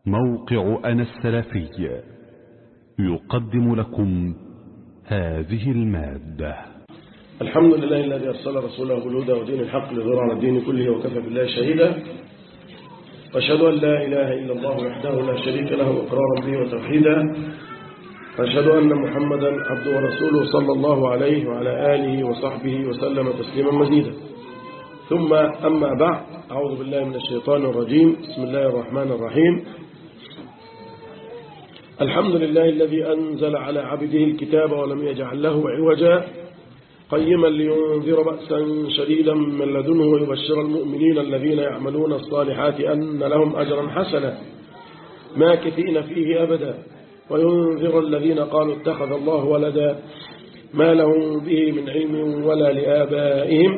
موقع أنا السلفي يقدم لكم هذه المادة الحمد لله الذي أرسل رسوله بالهدى ودين الحق لظهر على الدين كله وكفى بالله شهيدا وأشهد أن لا إله إلا الله وحده لا شريك له إقرارا به وتوحيدا وأشهد أن محمدا عبده ورسوله صلى الله عليه وعلى آله وصحبه وسلم تسليما مزيدا ثم أما بعد أعوذ بالله من الشيطان الرجيم بسم الله الرحمن الرحيم الحمد لله الذي أنزل على عبده الكتاب ولم يجعل له عوجا قيما لينذر بأسا شديدا من لدنه ويبشر المؤمنين الذين يعملون الصالحات أن لهم أجرا حسنا ماكثين فيه أبدا وينذر الذين قالوا اتخذ الله ولدا ما لهم به من علم ولا لآبائهم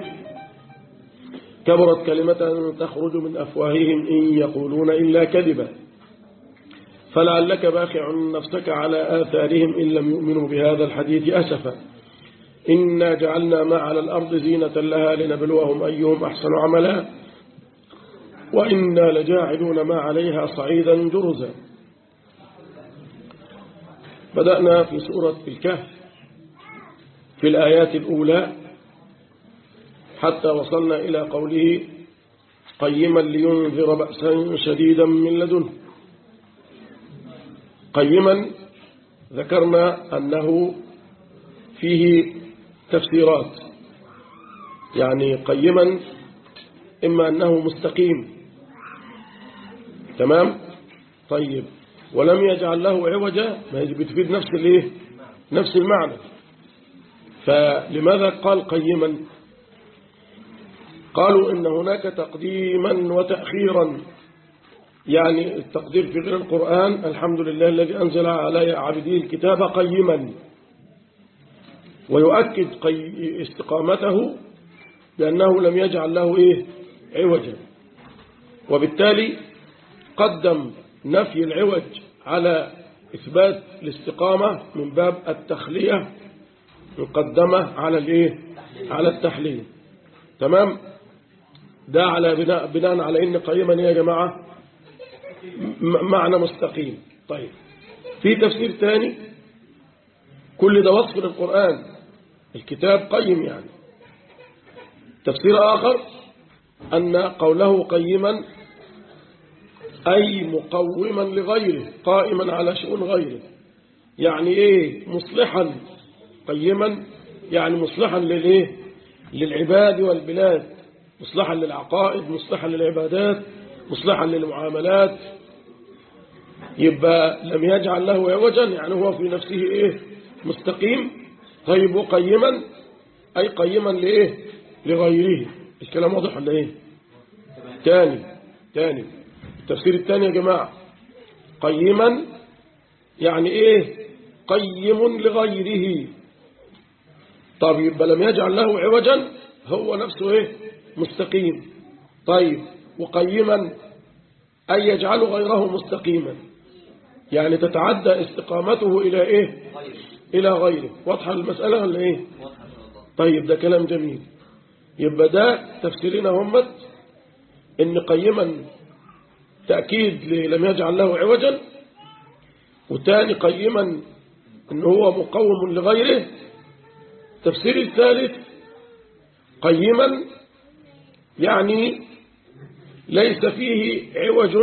كبرت كلمة تخرج من أفواههم إن يقولون إلا كذبا فلعلك باخع نفسك على آثارهم إن لم يؤمنوا بهذا الحديث أسفا إنا جعلنا ما على الأرض زينة لها لنبلوهم أيهم أحسن عملا وإنا لجاعلون ما عليها صعيدا جرزا بدأنا في سورة الكهف في الآيات الأولى حتى وصلنا إلى قوله قيما لينذر بأسا شديدا من لدنه قيما ذكرنا أنه فيه تفسيرات يعني قيما إما أنه مستقيم تمام طيب ولم يجعل له عوجا ما هي بتفيد نفس الايه نفس المعنى فلماذا قال قيما قالوا إن هناك تقديما وتأخيرا يعني التقدير في غير القرآن الحمد لله الذي أنزل على عبده الكتاب قيما ويؤكد قي استقامته بأنه لم يجعل له إيه عوجا وبالتالي قدم نفي العوج على إثبات الاستقامة من باب التخلية مقدمة على الإيه على التحليل تمام ده على بناء, بناء على إن قيما يا جماعة معنى مستقيم طيب في تفسير ثاني كل ده وصف للقرآن الكتاب قيم يعني تفسير آخر أن قوله قيما أي مقوما لغيره قائما على شؤون غيره يعني إيه مصلحا قيما يعني مصلحا للإيه للعباد والبلاد مصلحا للعقائد مصلحا للعبادات مصلحا للمعاملات يبقى لم يجعل له عوجا يعني هو في نفسه إيه مستقيم طيب وقيما أي قيما لإيه لغيره الكلام واضح ولا إيه تاني تاني التفسير الثاني يا جماعة قيما يعني إيه قيم لغيره طب يبقى لم يجعل له عوجا هو نفسه إيه مستقيم طيب وقيما أي يجعل غيره مستقيما يعني تتعدى استقامته إلى إيه إلى غيره واضحة المسألة ولا إيه طيب ده كلام جميل يبقى ده تفسيرنا همت إن قيما تأكيد لم يجعل له عوجا وتاني قيما إن هو مقوم لغيره تفسير الثالث قيما يعني ليس فيه عوج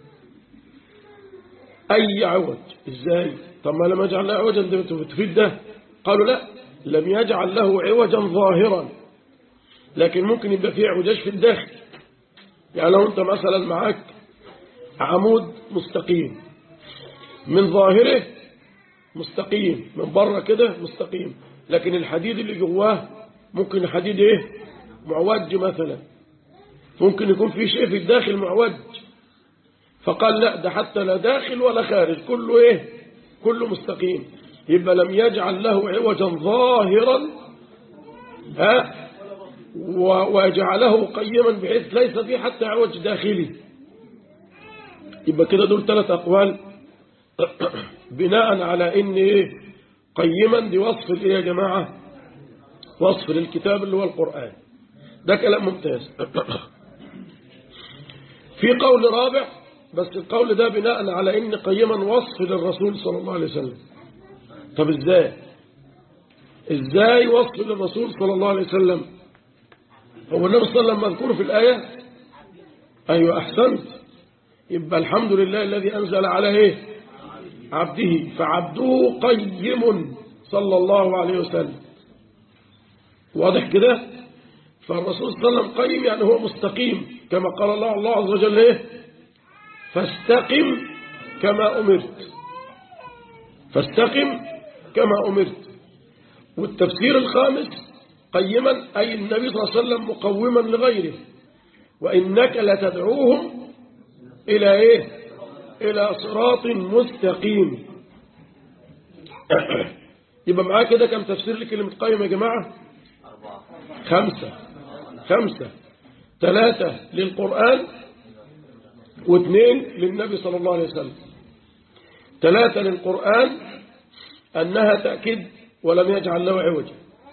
أي عوج إزاي طب ما لم يجعل له عوجا تفيد ده قالوا لا لم يجعل له عوجا ظاهرا لكن ممكن يبقى فيه عوجاج في الداخل يعني لو أنت مثلا معاك عمود مستقيم من ظاهره مستقيم من بره كده مستقيم لكن الحديد اللي جواه ممكن الحديد ايه معوج مثلا ممكن يكون في شيء في الداخل معوج فقال لا ده حتى لا داخل ولا خارج كله ايه كله مستقيم يبقى لم يجعل له عوجا ظاهرا ها وجعله قيما بحيث ليس فيه حتى عوج داخلي يبقى كده دول ثلاث أقوال بناء على ان ايه قيما دي وصف الايه يا جماعة وصف للكتاب اللي هو القرآن ده كلام ممتاز في قول رابع بس القول ده بناء على ان قيما وصف للرسول صلى الله عليه وسلم طب ازاي ازاي وصف للرسول صلى الله عليه وسلم هو النبي صلى الله عليه وسلم مذكور في الآية أيوة أحسنت يبقى الحمد لله الذي أنزل على إيه عبده فعبده قيم صلى الله عليه وسلم واضح كده فالرسول صلى الله عليه وسلم قيم يعني هو مستقيم كما قال الله الله عز وجل إيه فاستقم كما أمرت فاستقم كما أمرت والتفسير الخامس قيما أي النبي صلى الله عليه وسلم مقوما لغيره وإنك لتدعوهم إلى إيه إلى صراط مستقيم يبقى معاه كده كم تفسير لكلمة قيم يا جماعة خمسة خمسة ثلاثة للقرآن واثنين للنبي صلى الله عليه وسلم ثلاثة للقرآن أنها تأكيد ولم يجعل له عوجا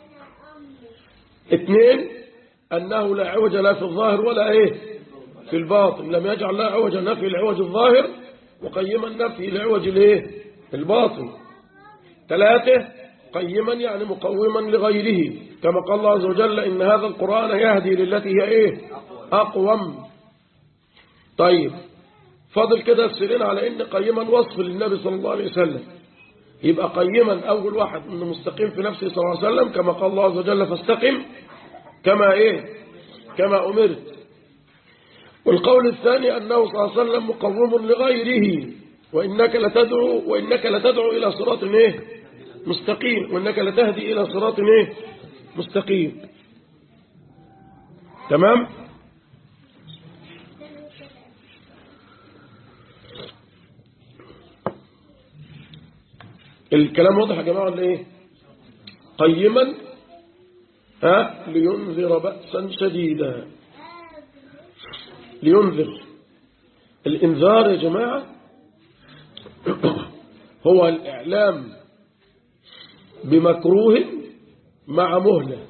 اثنين أنه لا عوج لا في الظاهر ولا إيه في الباطن لم يجعل له عوجا نفي العوج الظاهر وقيما نفي العوج الايه الباطن ثلاثة قيما يعني مقوما لغيره كما قال الله عز وجل إن هذا القرآن يهدي للتي هي إيه أقوم طيب فاضل كده تفسيرين على إن قيما وصف للنبي صلى الله عليه وسلم يبقى قيما أول واحد إنه مستقيم في نفسه صلى الله عليه وسلم كما قال الله عز وجل فاستقم كما إيه كما أمرت والقول الثاني أنه صلى الله عليه وسلم مقوم لغيره وإنك لتدعو وإنك لتدعو إلى صراط إيه مستقيم وإنك لتهدي إلى صراط إيه مستقيم تمام الكلام واضح يا جماعة ولا ايه قيما ها لينذر بأسا شديدا لينذر الإنذار يا جماعة هو الإعلام بمكروه مع مهلة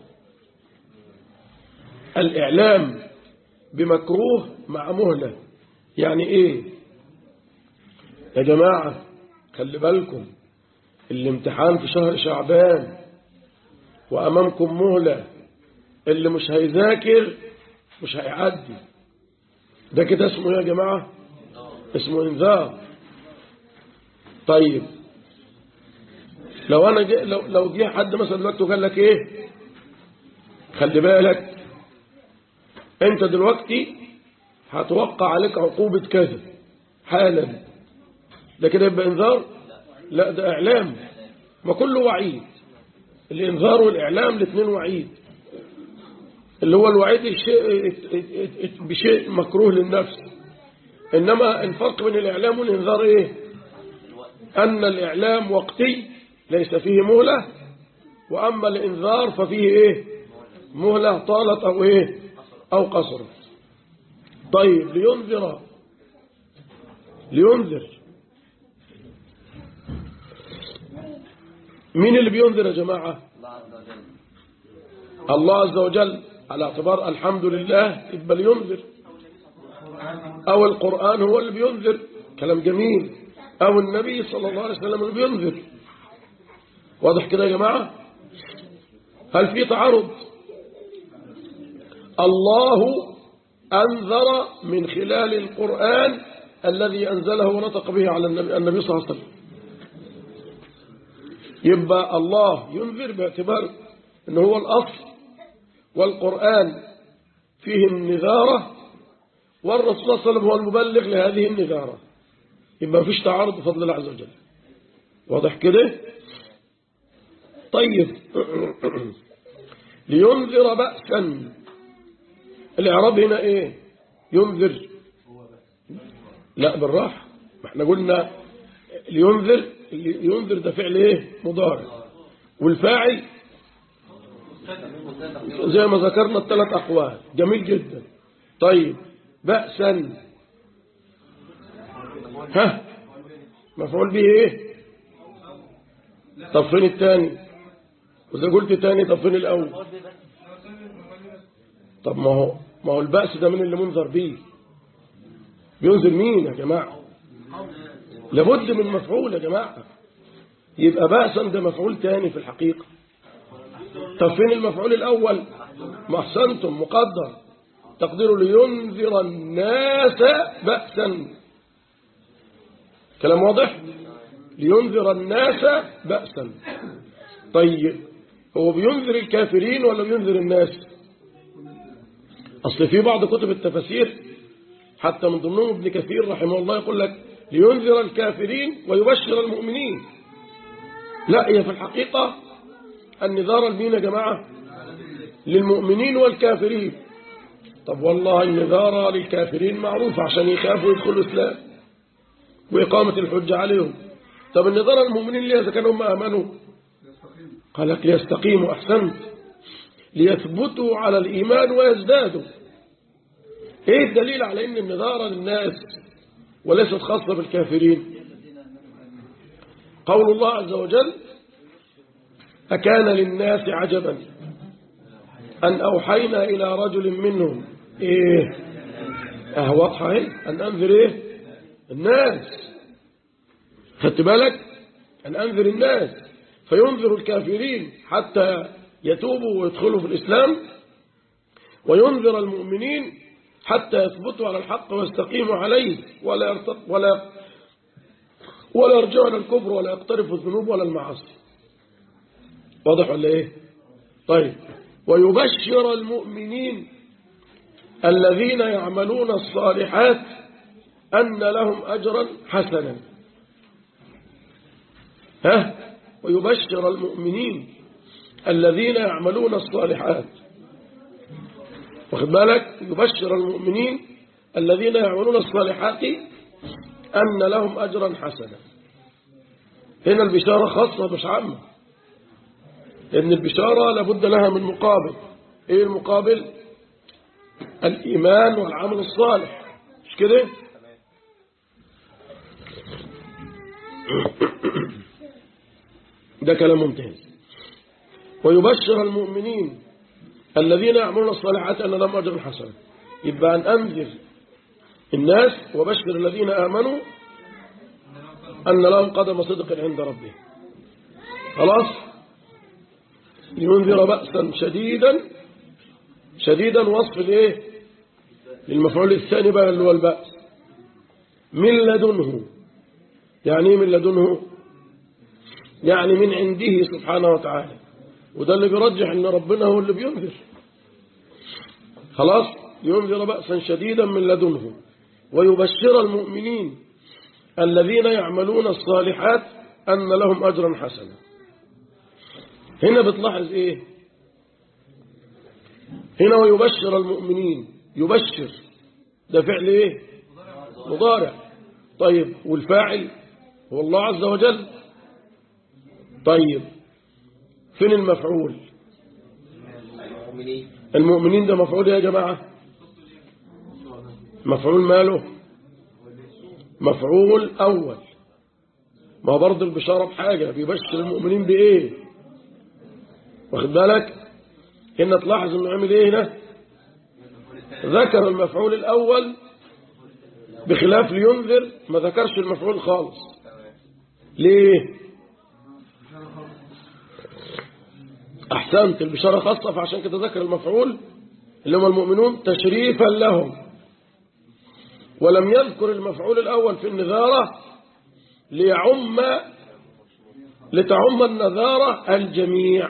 الإعلام بمكروه مع مهلة يعني إيه يا جماعة خلي بالكم الامتحان في شهر شعبان وأمامكم مهلة اللي مش هيذاكر مش هيعدي ده كده اسمه يا جماعة اسمه انذار طيب لو انا جي لو لو جه حد مثلا دلوقتي وقال لك ايه خلي بالك انت دلوقتي هتوقع عليك عقوبة كذا حالا ده كده يبقى انذار لا ده اعلام ما كله وعيد الانذار والاعلام الاثنين وعيد اللي هو الوعيد الشيء بشيء مكروه للنفس إنما الفرق بين الإعلام والإنذار إيه أن الإعلام وقتي ليس فيه مهلة وأما الإنذار ففيه إيه مهلة طالت أو إيه أو قصرت طيب لينذر لينذر مين اللي بينذر يا جماعة الله عز وجل على اعتبار الحمد لله يبقى لينذر أو القرآن هو اللي بينذر كلام جميل أو النبي صلى الله عليه وسلم اللي بينذر واضح كده يا جماعة هل في تعارض الله أنذر من خلال القرآن الذي أنزله ونطق به على النبي, النبي صلى الله عليه وسلم يبقى الله ينذر باعتبار أنه هو الأصل والقرآن فيه النذارة والرسول صلى الله عليه وسلم هو المبلغ لهذه النذارة يبقى مفيش تعارض بفضل الله عز وجل واضح كده طيب لينذر بأسا الإعراب هنا إيه ينذر لا بالراحة ما احنا قلنا لينذر ينذر ده فعل ايه مضارع والفاعل زي ما ذكرنا الثلاث أقوال جميل جدا طيب بأسا ها مفعول به ايه طب فين الثاني وإذا قلت تاني طب فين الأول طب ما هو ما هو البأس ده من اللي منذر به بينزل مين يا جماعة لابد من مفعول يا جماعة يبقى بأسا ده مفعول تاني في الحقيقة طب فين المفعول الأول ما أحسنتم مقدر تقدير لينذر الناس بأسا كلام واضح لينذر الناس بأسا طيب هو بينذر الكافرين ولا بينذر الناس أصل في بعض كتب التفاسير حتى من ضمنهم ابن كثير رحمه الله يقول لك لينذر الكافرين ويبشر المؤمنين لا هي في الحقيقة النذار لمين يا جماعة للمؤمنين والكافرين طب والله النذار للكافرين معروف عشان يخافوا يدخلوا الإسلام وإقامة الحجة عليهم طب النذار المؤمنين ليه إذا كانوا هم آمنوا قال لك ليستقيموا أحسنت ليثبتوا على الإيمان ويزدادوا إيه الدليل على أن النذارة للناس وليست خاصة بالكافرين قول الله عز وجل أكان للناس عجبا أن أوحينا إلى رجل منهم إيه أه واضحة إيه أن أنذر إيه الناس خدت بالك أن أنذر الناس فينذر الكافرين حتى يتوبوا ويدخلوا في الإسلام وينذر المؤمنين حتى يثبتوا على الحق ويستقيموا عليه ولا يرتق ولا ولا يرجعوا إلى الكفر ولا يقترفوا الذنوب ولا المعاصي واضح ولا ايه طيب ويبشر المؤمنين الذين يعملون الصالحات أن لهم أجرا حسنا ها ويبشر المؤمنين الذين يعملون الصالحات واخد بالك يبشر المؤمنين الذين يعملون الصالحات أن لهم أجرا حسنا هنا البشارة خاصة مش عامة لأن البشارة لابد لها من مقابل إيه المقابل الإيمان والعمل الصالح مش كده ده كلام ممتاز ويبشر المؤمنين الذين يعملون الصالحات أن لهم أجر حسن يبقى أن أنذر الناس وبشر الذين آمنوا أن لهم قدم صدق عند ربهم خلاص لينذر بأسا شديدا شديدا وصف الايه للمفعول الثاني بقى اللي هو البأس من لدنه يعني ايه من لدنه يعني من عنده سبحانه وتعالى وده اللي بيرجح ان ربنا هو اللي بينذر خلاص ينذر بأسا شديدا من لدنه ويبشر المؤمنين الذين يعملون الصالحات أن لهم أجرا حسنا هنا بتلاحظ إيه هنا ويبشر المؤمنين يبشر ده فعل إيه مضارع طيب والفاعل هو الله عز وجل طيب فين المفعول المؤمنين ده مفعول يا جماعة مفعول ماله مفعول أول ما برضه البشارة بحاجة بيبشر المؤمنين بإيه واخد بالك هنا تلاحظ انه عمل ايه هنا ذكر المفعول الأول بخلاف لينذر ما ذكرش المفعول خالص ليه أحسنت البشارة خاصة فعشان كده ذكر المفعول اللي هم المؤمنون تشريفا لهم ولم يذكر المفعول الأول في النذارة ليعم لتعم النذارة الجميع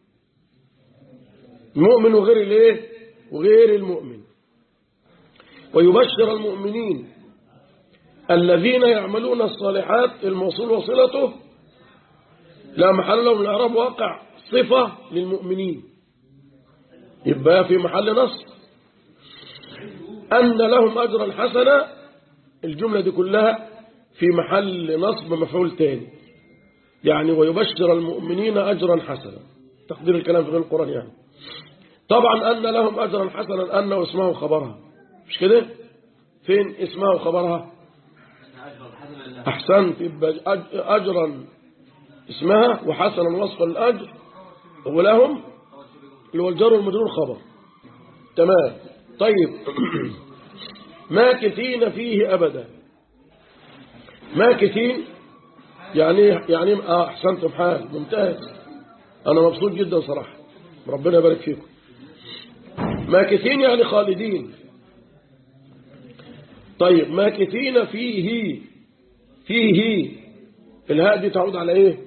المؤمن وغير الايه وغير المؤمن ويبشر المؤمنين الذين يعملون الصالحات الموصول وصلته لا محل له من الإعراب واقع صفة للمؤمنين يبقى في محل نص أن لهم أجرا حسنا الجملة دي كلها في محل نصب مفعول تاني يعني ويبشر المؤمنين أجرا حسنا تقدير الكلام في القرآن يعني طبعا أن لهم أجرا حسنا أن اسمه خبرها مش كده فين اسمها وخبرها أحسنت يبقى أجرا اسمها وحسنا وصف الأجر ولهم اللي هو الجر والمجرور خبر تمام طيب ماكثين فيه أبدا ماكثين يعني يعني اه احسنتم حال ممتاز انا مبسوط جدا صراحه ربنا يبارك فيكم ماكثين يعني خالدين طيب ماكثين فيه فيه الهاء دي تعود على ايه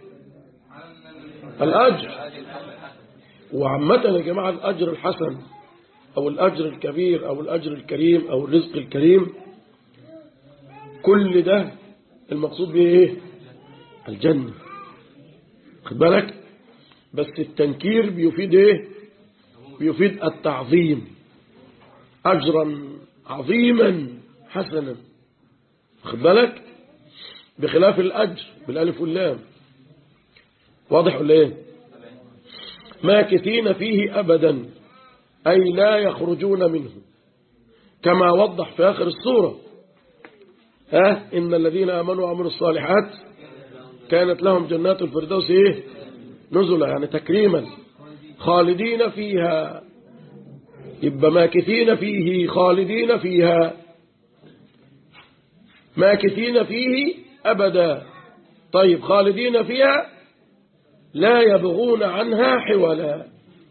الاجر وعامه يا جماعه الاجر الحسن او الاجر الكبير او الاجر الكريم او الرزق الكريم كل ده المقصود به ايه الجنة خد بالك بس التنكير بيفيد ايه بيفيد التعظيم اجرا عظيما حسنا خد بالك بخلاف الاجر بالالف واللام واضح ولا ايه ماكثين فيه ابدا اي لا يخرجون منه كما وضح في اخر السوره ها ان الذين امنوا وعملوا الصالحات كانت لهم جنات الفردوس ايه نزلا يعني تكريما خالدين فيها يبقى ماكثين فيه خالدين فيها ماكثين فيه أبدا طيب خالدين فيها لا يبغون عنها حولا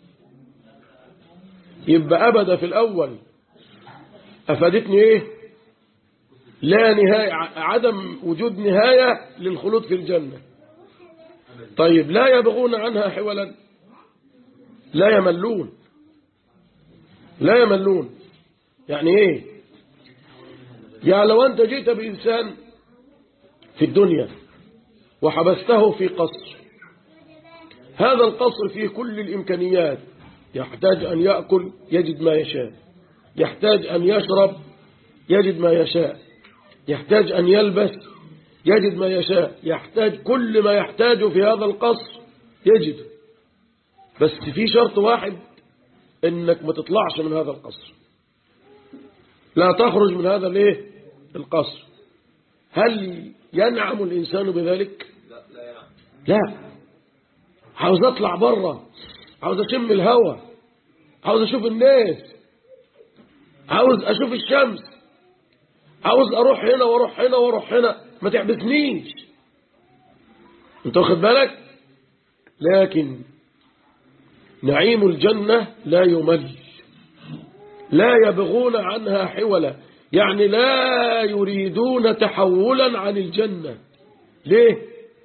يبقى أبدا في الأول أفادتني إيه لا نهاية عدم وجود نهاية للخلود في الجنة طيب لا يبغون عنها حولا لا يملون لا يملون يعني ايه يعني لو انت جئت بإنسان في الدنيا وحبسته في قصر هذا القصر فيه كل الإمكانيات يحتاج أن يأكل يجد ما يشاء يحتاج أن يشرب يجد ما يشاء يحتاج أن يلبس يجد ما يشاء يحتاج كل ما يحتاجه في هذا القصر يجد بس في شرط واحد انك ما تطلعش من هذا القصر لا تخرج من هذا الايه القصر هل ينعم الإنسان بذلك لا عاوز اطلع بره عاوز اشم الهواء عاوز اشوف الناس عاوز اشوف الشمس عاوز اروح هنا واروح هنا واروح هنا ما تحبسنيش انت واخد بالك لكن نعيم الجنة لا يمل لا يبغون عنها حولا يعني لا يريدون تحولا عن الجنة ليه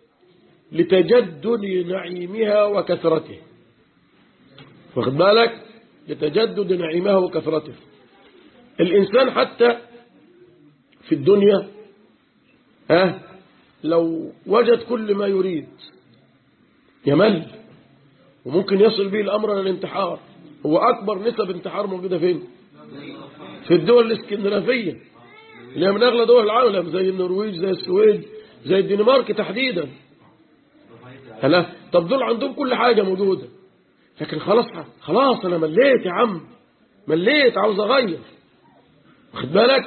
لتجدد نعيمها وكثرته واخد بالك لتجدد نعيمها وكثرته الإنسان حتى في الدنيا ها لو وجد كل ما يريد يمل وممكن يصل به الأمر للانتحار هو أكبر نسب انتحار موجودة فين في الدول الاسكندنافية اللي هي من أغلى دول العالم زي النرويج زي السويد زي الدنمارك تحديدا هلا طب دول عندهم كل حاجة موجودة لكن خلاص خلاص أنا مليت يا عم مليت عاوز أغير واخد بالك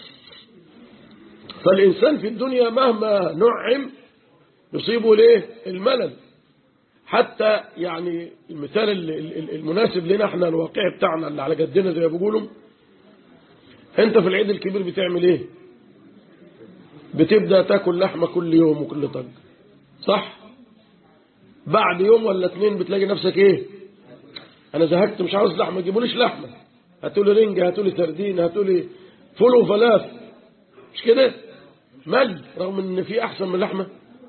فالإنسان في الدنيا مهما نعم يصيبه ليه الملل حتى يعني المثال المناسب لنا احنا الواقع بتاعنا اللي على جدنا زي ما بيقولوا انت في العيد الكبير بتعمل ايه بتبدأ تاكل لحمة كل يوم وكل طج صح بعد يوم ولا اتنين بتلاقي نفسك ايه انا زهقت مش عاوز لحمة جيبوليش لحمة هاتولي رنجة هاتولي سردين هاتولي فول وفلاف مش كده مل رغم ان في احسن من اللحمة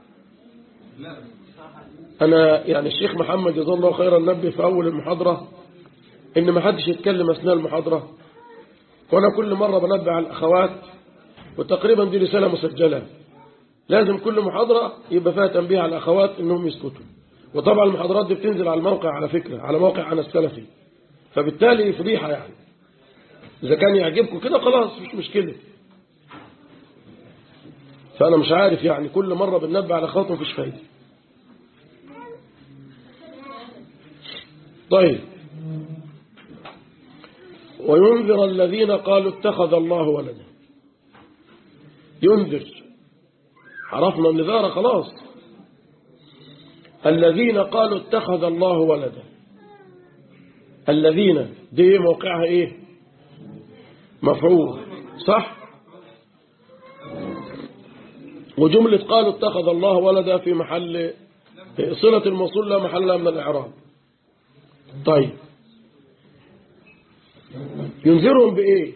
انا يعني الشيخ محمد جزاه الله خيرا نبه في اول المحاضرة ان ما حدش يتكلم اثناء المحاضرة وانا كل مرة بنبه على الاخوات وتقريبا دي رسالة مسجلة لازم كل محاضرة يبقى فيها تنبيه على الاخوات انهم يسكتوا وطبعا المحاضرات دي بتنزل على الموقع على فكرة على موقع انا السلفي فبالتالي فضيحة يعني اذا كان يعجبكم كده خلاص مش مشكلة فانا مش عارف يعني كل مرة بننبه على اخواتهم مفيش فايدة طيب وينذر الذين قالوا اتخذ الله ولدا ينذر عرفنا النذارة خلاص الذين قالوا اتخذ الله ولدا الذين دي موقعها ايه مفعول صح وجملة قالوا اتخذ الله ولدا في محل صلة الموصول لا محل لها من الإعراب طيب ينذرهم بإيه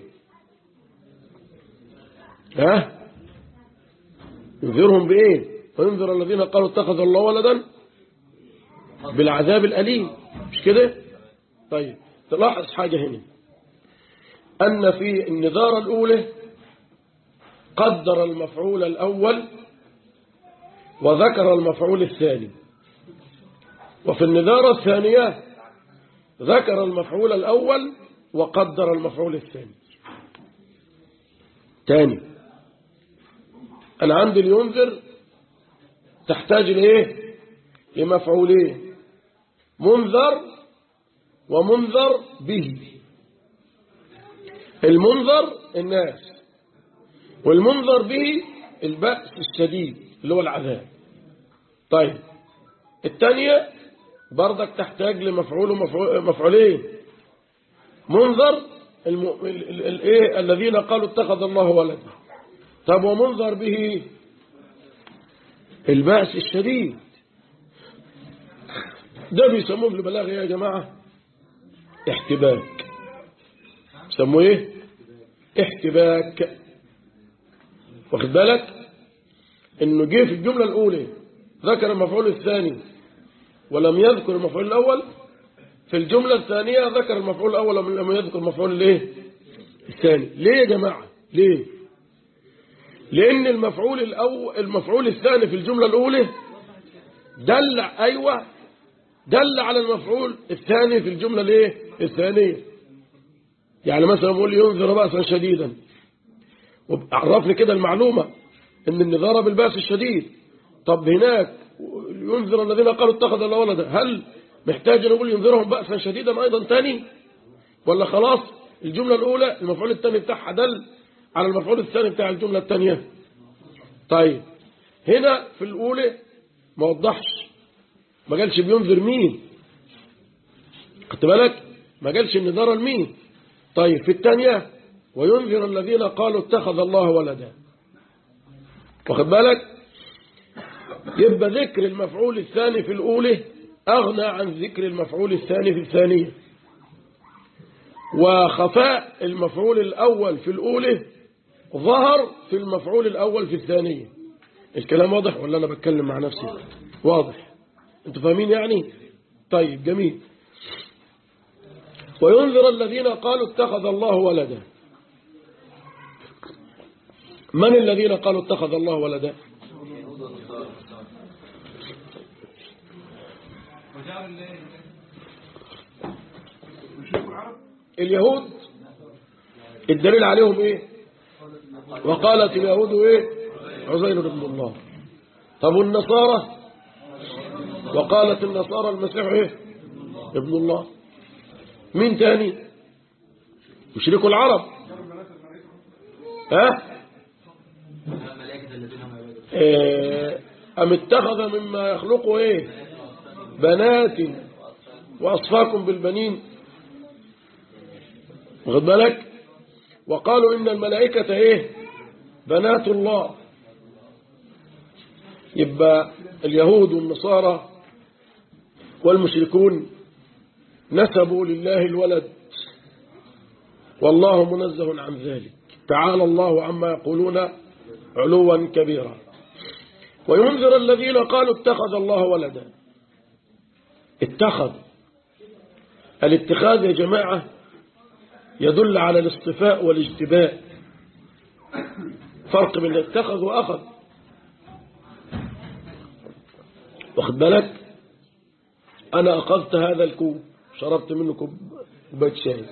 ها ينذرهم بإيه وينذر الذين قالوا اتخذ الله ولدا بالعذاب الأليم مش كده طيب تلاحظ حاجة هنا أن في النذارة الأولى قدر المفعول الأول وذكر المفعول الثاني وفي النذارة الثانية ذكر المفعول الأول وقدر المفعول الثاني تاني أنا عندي الينذر تحتاج لإيه لمفعولين منذر ومنذر به المنذر الناس والمنذر به البأس الشديد اللي هو العذاب طيب الثانية برضك تحتاج لمفعول ومفعولين منذر الم... ال... ال... ال... إيه؟ الذين قالوا اتخذ الله ولدا طب ومنذر به البأس الشديد ده بيسموه في البلاغة يا جماعة احتباك بيسموه ايه احتباك واخد بالك انه جه في الجملة الاولى ذكر المفعول الثاني ولم يذكر المفعول الاول في الجملة الثانية ذكر المفعول الاول ولم يذكر المفعول الايه الثاني ليه يا جماعة ليه لان المفعول الاول المفعول الثاني في الجملة الاولى دل ايوه دل على المفعول الثاني في الجملة الايه الثانية يعني مثلا بقول ينذر بأسا شديدا عرفني كده المعلومة ان النذارة بالبأس الشديد طب هناك ينذر الذين قالوا اتخذ الله ولدا هل محتاج نقول ينذرهم بأسا شديدا ايضا تاني ولا خلاص الجملة الاولى المفعول الثاني بتاعها دل على المفعول الثاني بتاع الجملة الثانية طيب هنا في الاولى ما وضحش ما قالش بينذر مين خدت بالك ما قالش النذارة لمين طيب في الثانية وينذر الذين قالوا اتخذ الله ولدا واخد بالك يبقى ذكر المفعول الثاني في الأولى أغنى عن ذكر المفعول الثاني في الثانية وخفاء المفعول الأول في الأولى ظهر في المفعول الأول في الثانية الكلام واضح ولا أنا بتكلم مع نفسي واضح انتوا فاهمين يعني طيب جميل وينذر الذين قالوا اتخذ الله ولدا من الذين قالوا اتخذ الله ولدا اليهود الدليل عليهم ايه وقالت اليهود ايه عزير بن الله طب والنصارى وقالت النصارى المسيح ايه ابن الله مين تاني مشركوا العرب ها إيه أم اتخذ مما يخلقه ايه بنات وأصفاكم بالبنين واخد بالك وقالوا إن الملائكة ايه بنات الله يبقى اليهود والنصارى والمشركون نسبوا لله الولد والله منزه عن ذلك تعالى الله عما يقولون علوا كبيرا وينذر الذين قالوا اتخذ الله ولدا اتخذ الاتخاذ يا جماعة يدل على الاصطفاء والاجتباء فرق بين اتخذ وأخذ واخد بالك أنا أخذت هذا الكوب شربت منه كوبايه شاي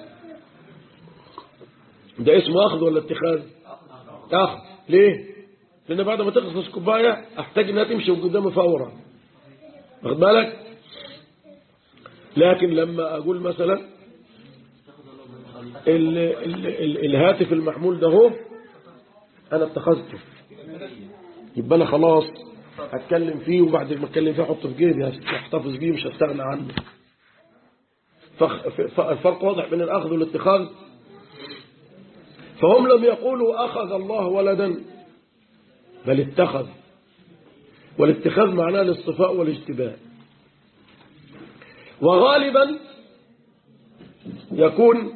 ده اسمه أخذ ولا اتخاذ أخذ ليه لأن بعد ما تخلص الكوباية أحتاج إنها تمشي قدامي فورا واخد بالك لكن لما أقول مثلا ال ال ال الهاتف المحمول ده هو أنا اتخذته يبقى أنا خلاص هتكلم فيه وبعد ما اتكلم فيه احطه في جيبي هحتفظ بيه مش هستغنى عنه الفرق واضح بين الأخذ والاتخاذ فهم لم يقولوا أخذ الله ولدا بل اتخذ والاتخاذ معناه الاصطفاء والاجتباء وغالبا يكون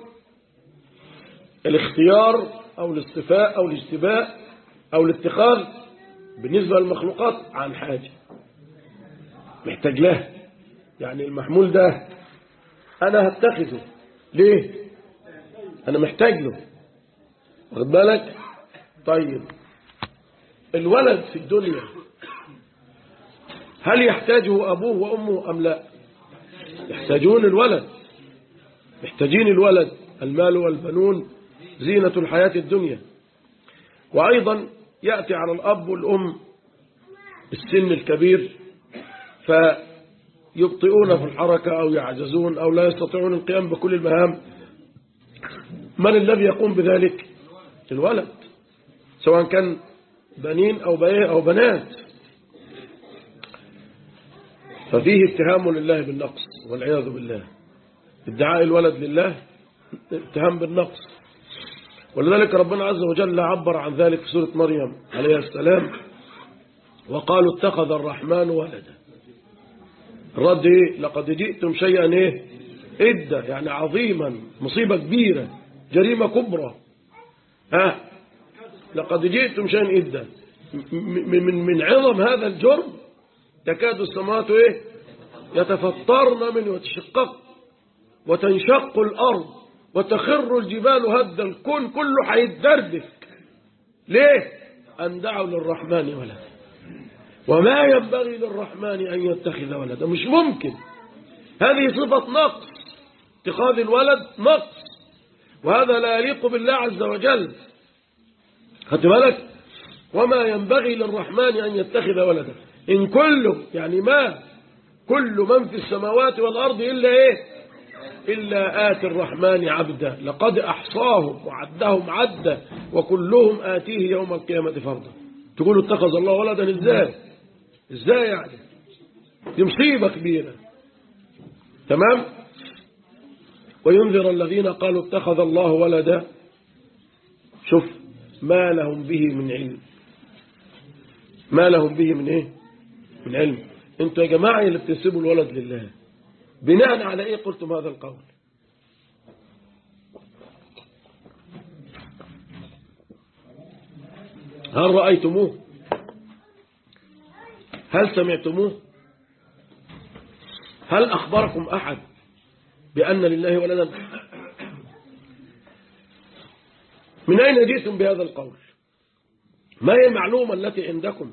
الاختيار أو الاصطفاء أو الاجتباء أو الاتخاذ بالنسبة للمخلوقات عن حاجة محتاج له يعني المحمول ده أنا هتخذه ليه أنا محتاج له واخد بالك طيب الولد في الدنيا هل يحتاجه أبوه وأمه أم لا يحتاجون الولد محتاجين الولد المال والبنون زينة الحياة الدنيا وأيضا يأتي على الأب والأم السن الكبير فيبطئون في الحركة أو يعجزون أو لا يستطيعون القيام بكل المهام من الذي يقوم بذلك الولد سواء كان بنين أو بنات أو بنات ففيه اتهام لله بالنقص والعياذ بالله ادعاء الولد لله اتهام بالنقص ولذلك ربنا عز وجل عبر عن ذلك في سورة مريم عليه السلام وقالوا اتخذ الرحمن ولدا الرد ايه لقد جئتم شيئا ايه ادى يعني عظيما مصيبة كبيرة جريمة كبرى ها لقد جئتم شيئا ادى من من من عظم هذا الجرم تكاد السماوات ايه يتفطرن منه وتشقق وتنشق الارض وتخر الجبال هدا الكون كله هيتدردك ليه ان دعوا للرحمن ولدا وما ينبغي للرحمن ان يتخذ ولدا مش ممكن هذه صفه نقص اتخاذ الولد نقص وهذا لا يليق بالله عز وجل خدت بالك وما ينبغي للرحمن أن يتخذ ولدا إن كله يعني ما كل من في السماوات والأرض إلا إيه إلا آتي الرحمن عبدا لقد أحصاهم وعدهم عدا وكلهم آتيه يوم القيامة فردا تقولوا اتخذ الله ولدا إزاي إزاي يعني دي مصيبة كبيرة تمام وينذر الذين قالوا اتخذ الله ولدا شوف ما لهم به من علم ما لهم به من ايه من علم انتوا يا جماعة اللي بتنسبوا الولد لله بناء على ايه قلتم هذا القول هل رأيتموه هل سمعتموه هل أخبركم أحد بأن لله ولدا من أين جئتم بهذا القول ما هي المعلومة التي عندكم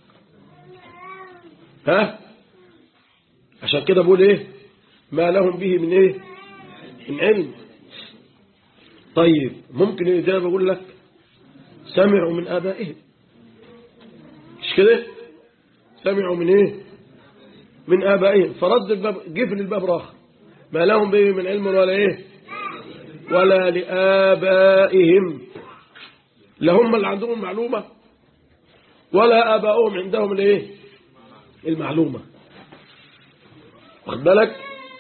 ها عشان كده بقول ايه ما لهم به من ايه من علم طيب ممكن الإجابة بقول لك سمعوا من آبائهم مش كده سمعوا من ايه من آبائهم فرد الباب قفل الباب راخ ما لهم به من علم ولا ايه ولا لآبائهم لهم اللي عندهم معلومة ولا آباؤهم عندهم الايه المعلومة واخد بالك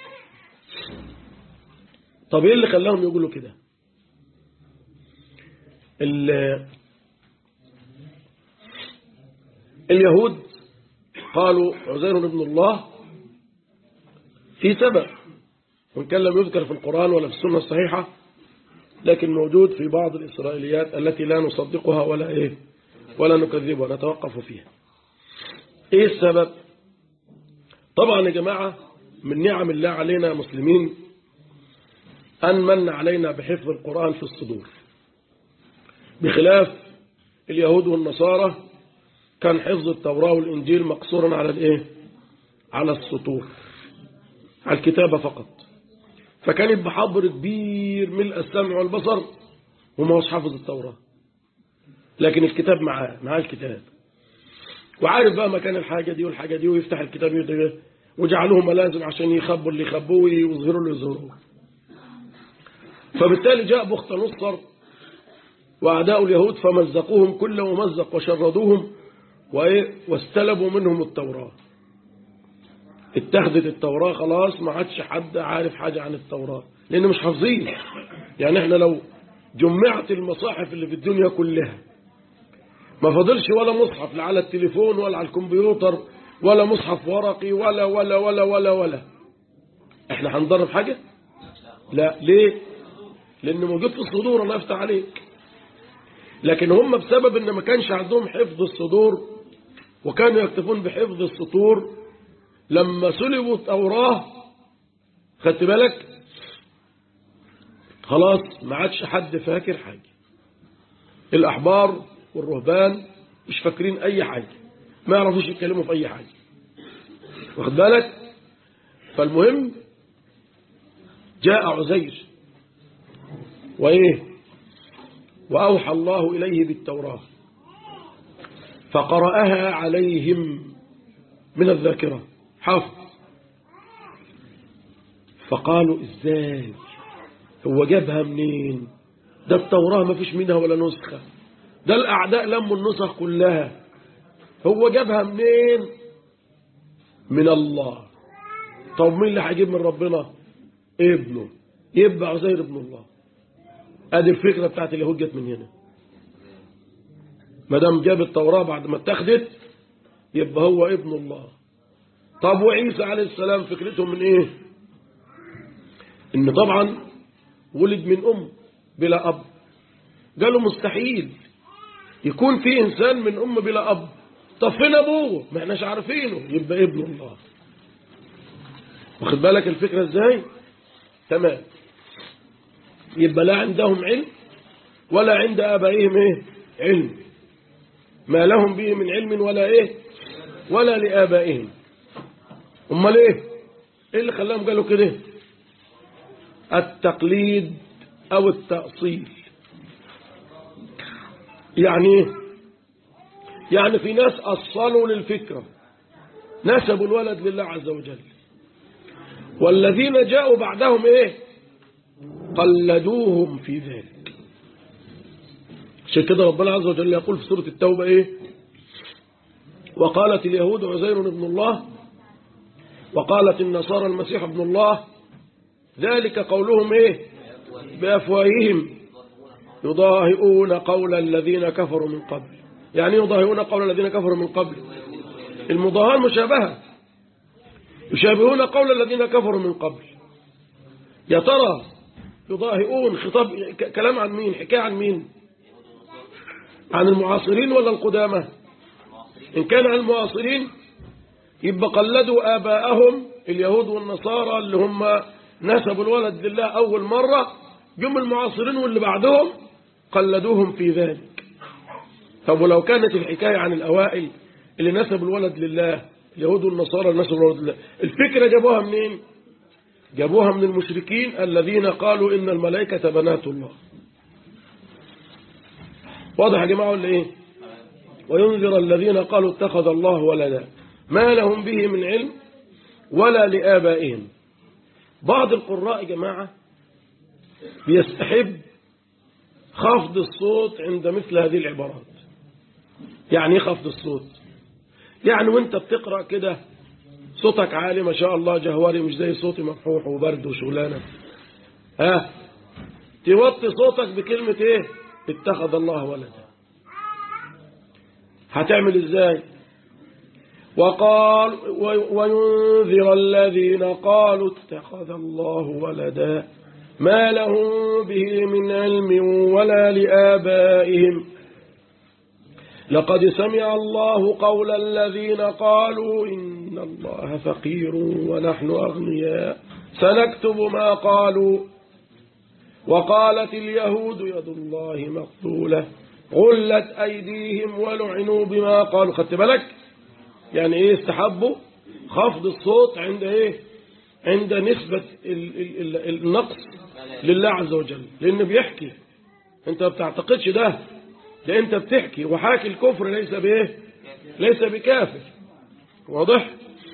طب ايه اللي خلاهم يقولوا كده اليهود قالوا عزير ابن الله في سبب وإن كان لم يذكر في القرآن ولا في السنة الصحيحة لكن موجود في بعض الإسرائيليات التي لا نصدقها ولا إيه ولا نكذبها نتوقف فيها إيه السبب طبعا يا جماعة من نعم الله علينا مسلمين أن من علينا بحفظ القرآن في الصدور بخلاف اليهود والنصارى كان حفظ التوراة والإنجيل مقصورا على الإيه على السطور على الكتابة فقط فكان يبقى حبر كبير ملء السمع والبصر وما هوش حافظ التوراة لكن الكتاب معاه معاه الكتاب وعارف بقى مكان الحاجة دي والحاجة دي ويفتح الكتاب يدري وجعلوه ملازم عشان يخبوا اللي يخبوه ويظهروا اللي يظهروه فبالتالي جاء بخت نصر وأعداء اليهود فمزقوهم كل ممزق وشردوهم واستلبوا منهم التوراة اتخذت التوراة خلاص ما عادش حد عارف حاجة عن التوراة لأن مش حافظين يعني احنا لو جمعت المصاحف اللي في الدنيا كلها ما فضلش ولا مصحف لا على التليفون ولا على الكمبيوتر ولا مصحف ورقي ولا ولا ولا ولا ولا احنا هنضرب حاجة لا ليه لان موجود في الصدور الله يفتح عليك لكن هم بسبب ان ما كانش عندهم حفظ الصدور وكانوا يكتفون بحفظ السطور لما سلبوا التوراة خدت بالك خلاص ما عادش حد فاكر حاجة الأحبار والرهبان مش فاكرين أي حاجة ما يعرفوش يتكلموا في أي حاجة واخد بالك فالمهم جاء عزير وإيه وأوحى الله إليه بالتوراة فقرأها عليهم من الذاكرة حافظ فقالوا ازاي هو جابها منين ده التوراة ما فيش منها ولا نسخة ده الأعداء لموا النسخ كلها هو جابها منين من الله طب مين اللي هيجيب من ربنا ابنه يبقى عزير ابن الله ادي الفكرة بتاعت اليهود جت من هنا ما دام جاب التوراة بعد ما اتخذت يبقى هو ابن الله طب وعيسى عليه السلام فكرته من ايه ان طبعا ولد من ام بلا اب قالوا مستحيل يكون في انسان من ام بلا اب طب فين ابوه ما احناش عارفينه يبقى ابن الله واخد بالك الفكرة ازاي تمام يبقى لا عندهم علم ولا عند ابائهم ايه علم ما لهم به من علم ولا ايه ولا لآبائهم امال ايه ايه اللي خلاهم قالوا كده التقليد او التأصيل يعني ايه يعني في ناس أصلوا للفكرة نسبوا الولد لله عز وجل والذين جاءوا بعدهم ايه قلدوهم في ذلك عشان كده ربنا عز وجل يقول في سورة التوبة ايه وقالت اليهود عزير ابن الله وقالت النصارى المسيح ابن الله ذلك قولهم ايه بأفواههم يضاهئون قول الذين كفروا من قبل يعني يضاهئون قول الذين كفروا من قبل المضاهاة المشابهة يشابهون قول الذين كفروا من قبل يا ترى يضاهئون خطاب كلام عن مين حكاية عن مين عن المعاصرين ولا القدامى إن كان عن المعاصرين يبقى قلدوا آباءهم اليهود والنصارى اللي هم نسبوا الولد لله أول مرة جم المعاصرين واللي بعدهم قلدوهم في ذلك طب ولو كانت الحكاية عن الأوائل اللي نسبوا الولد لله اليهود والنصارى اللي نسبوا الولد لله الفكرة جابوها منين جابوها من المشركين الذين قالوا إن الملائكة بنات الله واضح يا جماعة ولا إيه وينذر الذين قالوا اتخذ الله ولدا ما لهم به من علم ولا لآبائهم بعض القراء يا جماعة بيستحب خفض الصوت عند مثل هذه العبارات يعني ايه خفض الصوت يعني وانت بتقرأ كده صوتك عالي ما شاء الله جهوري مش زي صوتي مفحوح وبرد وشغلانة ها توطي صوتك بكلمة ايه اتخذ الله ولدا هتعمل ازاي وقال وينذر الذين قالوا اتخذ الله ولدا ما لهم به من علم ولا لآبائهم لقد سمع الله قول الذين قالوا إن الله فقير ونحن أغنياء سنكتب ما قالوا وقالت اليهود يد الله مقتولة غلت أيديهم ولعنوا بما قالوا خدت بالك يعني ايه استحبوا خفض الصوت عند ايه عند نسبة ال ال ال النقص لله عز وجل لأنه بيحكي انت ما بتعتقدش ده ده انت بتحكي وحاكي الكفر ليس بايه ليس بكافر واضح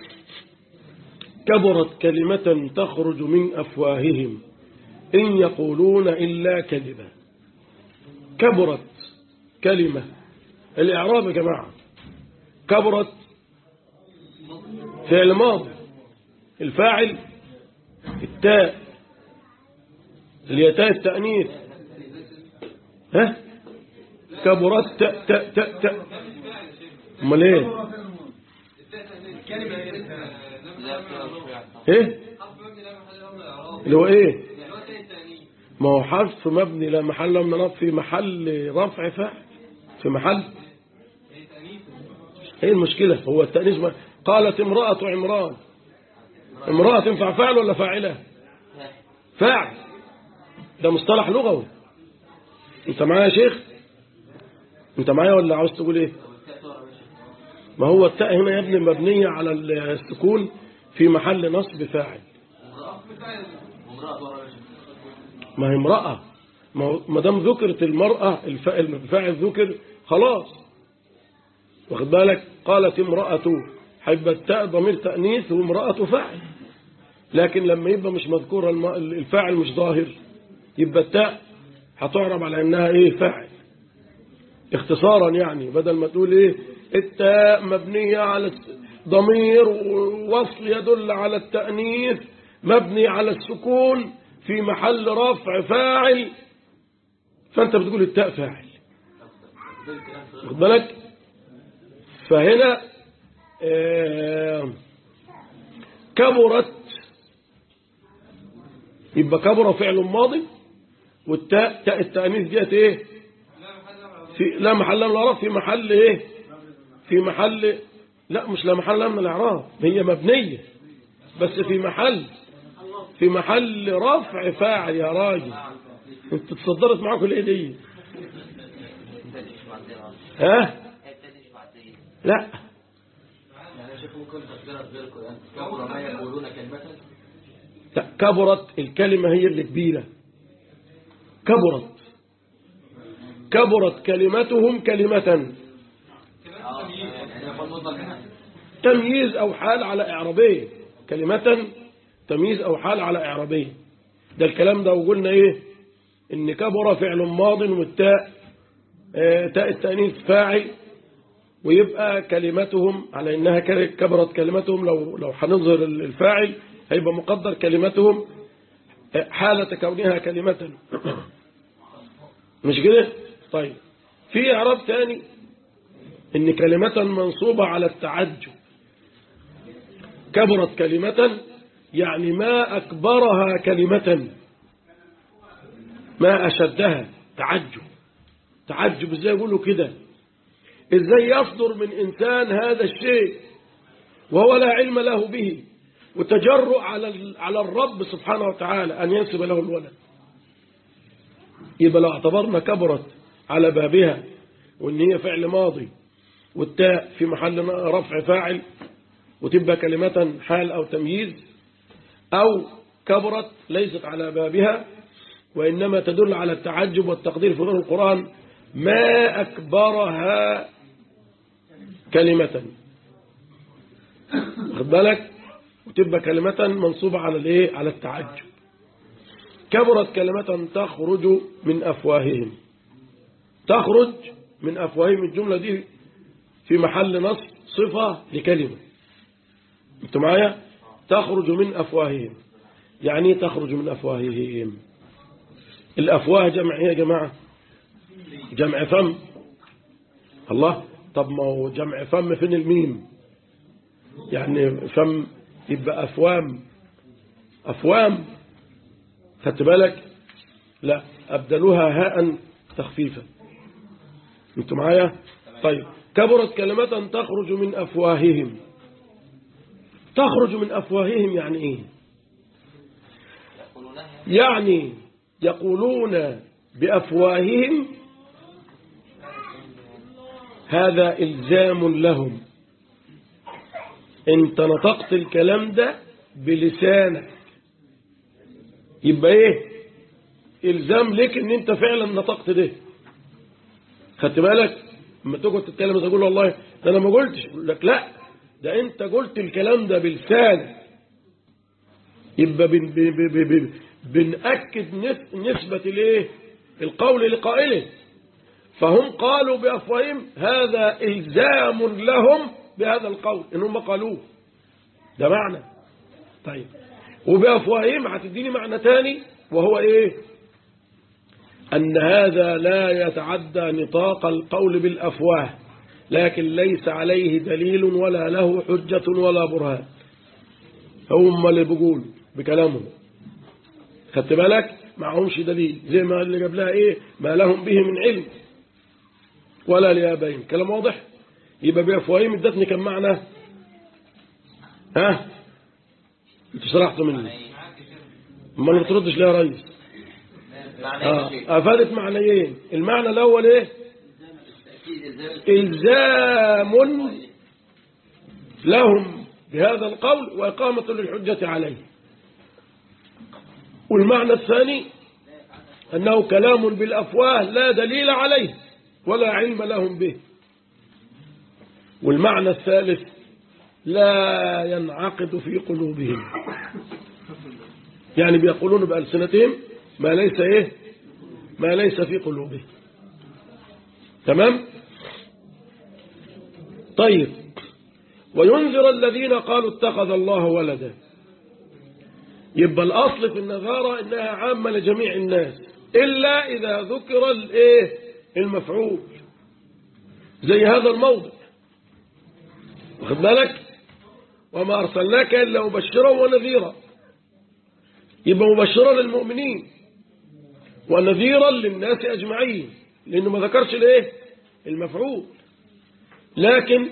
كبرت كلمة تخرج من أفواههم إن يقولون إلا كذبا كبرت كلمة الإعراب يا جماعة كبرت فعل ماضي الفاعل التاء اليتاء التأنيث ها كبرت ت ت ت ت امال ايه ايه اللي هو ايه ما هو حرف مبني لا محل له من رفع في محل رفع فاعل في محل ايه المشكلة هو التأنيث ما قالت امرأة عمران امرأة تنفع فاعل ولا فاعلة فاعل ده مصطلح لغوي انت معايا يا شيخ انت معايا ولا عاوز تقول ايه ما هو التاء هنا يا ابني مبنية على السكون في محل نصب فاعل ما هي امرأة ما هو- ما دام ذكرت المرأة الف- الفاعل ذكر خلاص واخد بالك قالت امرأة حيبقى التاء ضمير تأنيث وامرأة فاعل لكن لما يبقى مش مذكور الم- الفاعل مش ظاهر يبقى التاء هتعرب على انها ايه فاعل اختصارا يعني بدل ما تقول ايه التاء مبنية على الس- ضمير وصل يدل على التأنيث مبني على السكون في محل رفع فاعل فانت بتقول التاء فاعل واخد بالك فهنا آه، كبرت يبقى كبر فعل ماضي والتاء تاء التأنيث ديت ايه في لا محل من الاعراب في محل ايه في محل لا مش لا محل من الاعراب هي مبنيه بس في محل في محل رفع فاعل يا راجل انت تصدرت معاكم الايه دي ها لا يعني يا شيخ ممكن تفسيرها بغير القرآن كبر ما يقولون كلمة لا، كبرت الكلمة هي اللي كبيرة كبرت كبرت كلمتهم كلمة اه يعني يقول مطلق هنا تمييز أو حال على إعرابية كلمة تمييز أو حال على إعرابية ده الكلام ده وقلنا إيه إن كبر فعل ماض والتاء آه، تاء التأنيث فاعل ويبقى كلمتهم على إنها ك- كبرت كلمتهم لو لو هنظهر الفاعل هيبقى مقدر كلمتهم آه، حالة كونها كلمة مش كده طيب في إعراب تاني إن كلمة منصوبة على التعجب كبرت كلمة يعني ما أكبرها كلمة ما أشدها تعجب تعجب إزاي يقولوا كده إزاي يصدر من إنسان هذا الشيء وهو لا علم له به وتجرؤ على ال- على الرب سبحانه وتعالى أن ينسب له الولد يبقى لو اعتبرنا كبرت على بابها وإن هي فعل ماضي والتاء في محل رفع فاعل وتبقى كلمة حال أو تمييز أو كبرت ليست على بابها وإنما تدل على التعجب والتقدير في نور القرآن ما أكبرها كلمة واخد بالك وتبقى كلمة منصوبة على الايه على التعجب كبرت كلمة تخرج من أفواههم تخرج من أفواههم الجملة دي في محل نصب صفة لكلمة انتوا معايا تخرج من أفواههم يعني ايه تخرج من أفواههم الأفواه جمع ايه يا جماعة جمع فم الله طب ما هو جمع فم فين الميم يعني فم يبقى أفوام أفوام خدت بالك لا أبدلوها هاء تخفيفا انتوا معايا طيب كبرت كلمة تخرج من أفواههم تخرج من أفواههم يعني إيه يقولونها يعني يقولون بأفواههم هذا إلزام لهم انت نطقت الكلام ده بلسانك يبقى ايه إلزام لك ان انت فعلا نطقت ده خدت بالك لما تقعد تتكلم تقول والله ده انا ما قلتش يقول لك لا ده انت قلت الكلام ده بلسانك يبقى بن بن بن بن بنأكد نس- نسبة الايه القول لقائله فهم قالوا بأفواههم هذا إلزام لهم بهذا القول إن هم قالوه ده معنى طيب وبأفواههم هتديني معنى تاني وهو إيه أن هذا لا يتعدى نطاق القول بالأفواه لكن ليس عليه دليل ولا له حجة ولا برهان هم اللي بيقولوا بكلامهم خدت بالك معهمش دليل زي ما اللي قبلها ايه ما لهم به من علم ولا لآبائهم كلام واضح يبقى بأفواههم ادتني كم معنى ها انتوا سرحتوا مني ما ما بتردش ليه يا ريس معنى ايه يا شيخ؟ آه. افادت معنيين المعنى الاول ايه التأكيد إزاي؟ الزام لهم بهذا القول وإقامة للحجة عليه والمعنى الثاني أنه كلام بالأفواه لا دليل عليه ولا علم لهم به والمعنى الثالث لا ينعقد في قلوبهم يعني بيقولون بألسنتهم ما ليس إيه ما ليس في قلوبهم تمام طيب وينذر الذين قالوا اتخذ الله ولدا يبقى الأصل في النذارة إنها عامة لجميع الناس إلا إذا ذكر الإيه المفعول زي هذا الموضع واخد بالك وما أرسلناك إلا مبشرا ونذيرا يبقى مبشرا للمؤمنين ونذيرا للناس أجمعين لأنه ما ذكرش الإيه المفعول لكن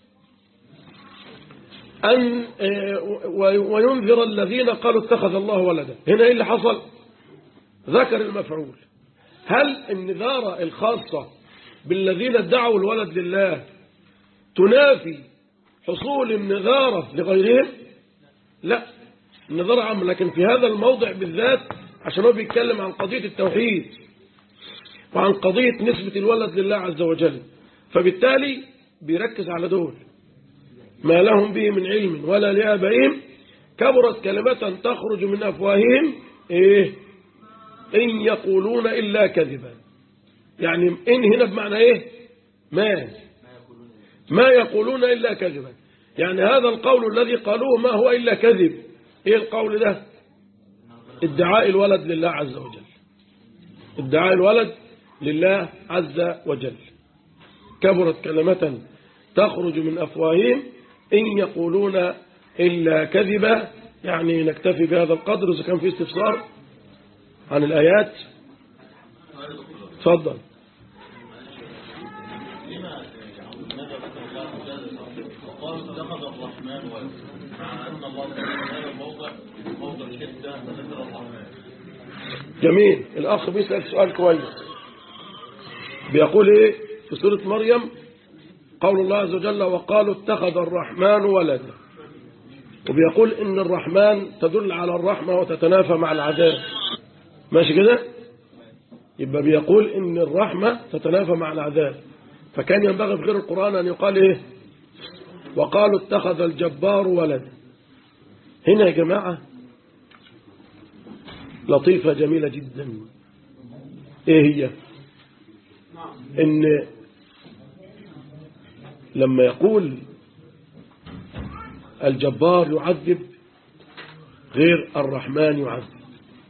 أن وينذر الذين قالوا اتخذ الله ولدا هنا إيه اللي حصل ذكر المفعول هل النذارة الخاصة بالذين ادعوا الولد لله تنافي حصول النذارة لغيرهم لا النذارة عامة لكن في هذا الموضع بالذات عشان هو بيتكلم عن قضية التوحيد وعن قضية نسبة الولد لله عز وجل فبالتالي بيركز على دول ما لهم به من علم ولا لآبائهم كبرت كلمة تخرج من أفواههم إيه إن يقولون إلا كذبا يعني إن هنا بمعنى إيه ما ما يقولون إلا كذبا يعني هذا القول الذي قالوه ما هو إلا كذب إيه القول ده ادعاء الولد لله عز وجل ادعاء الولد لله عز وجل كبرت كلمة تخرج من أفواههم إن يقولون إلا كذبا يعني نكتفي بهذا القدر إذا كان في استفسار عن الآيات تفضل وقال اتخذ الرحمن ولد مع أن الله تعالى في هذا الموضع موضع شدة ذكر الرحمن جميل الأخ بيسأل سؤال كويس بيقول إيه في سورة مريم قول الله عز وجل وقالوا اتخذ الرحمن ولدا وبيقول إن الرحمن تدل على الرحمة وتتنافى مع العذاب ماشي كده يبقى بيقول إن الرحمة تتنافى مع العذاب فكان ينبغي في غير القرآن أن يقال إيه وقالوا اتخذ الجبار ولدا هنا يا جماعة لطيفة جميلة جدا ايه هي ان لما يقول الجبار يعذب غير الرحمن يعذب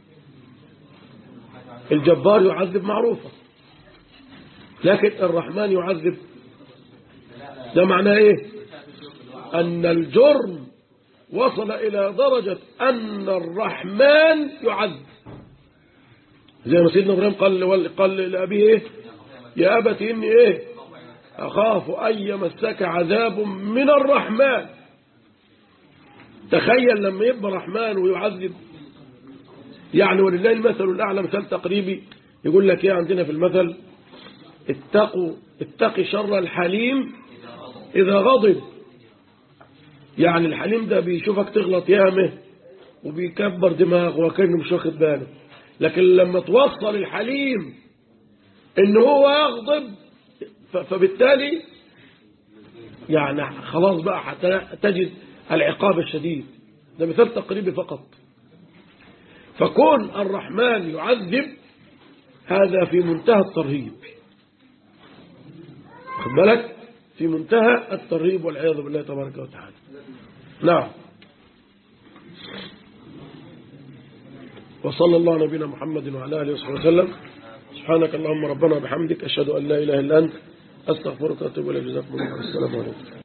الجبار يعذب معروفة لكن الرحمن يعذب ده معناه ايه ان الجرم وصل إلى درجة أن الرحمن يعذب زي ما سيدنا إبراهيم قال قال لأبيه إيه يا أبت إني إيه أخاف أن يمسك عذاب من الرحمن تخيل لما يبقى رحمن ويعذب يعني ولله المثل الأعلى مثال تقريبي يقول لك إيه عندنا في المثل اتقوا اتقي شر الحليم إذا غضب يعني الحليم ده بيشوفك تغلط يامه وبيكبر دماغه وكأنه مش واخد باله لكن لما توصل الحليم ان هو يغضب فبالتالي يعني خلاص بقى حتى تجد العقاب الشديد ده مثال تقريبي فقط فكون الرحمن يعذب هذا في منتهى الترهيب خد بالك في منتهى الترهيب والعياذ بالله تبارك وتعالى نعم وصلى الله على نبينا محمد وعلى اله وصحبه وسلم سبحانك اللهم ربنا وبحمدك أشهد أن لا إله إلا أنت أستغفرك وأتوب إليك جزاكم الله خير. السلام عليكم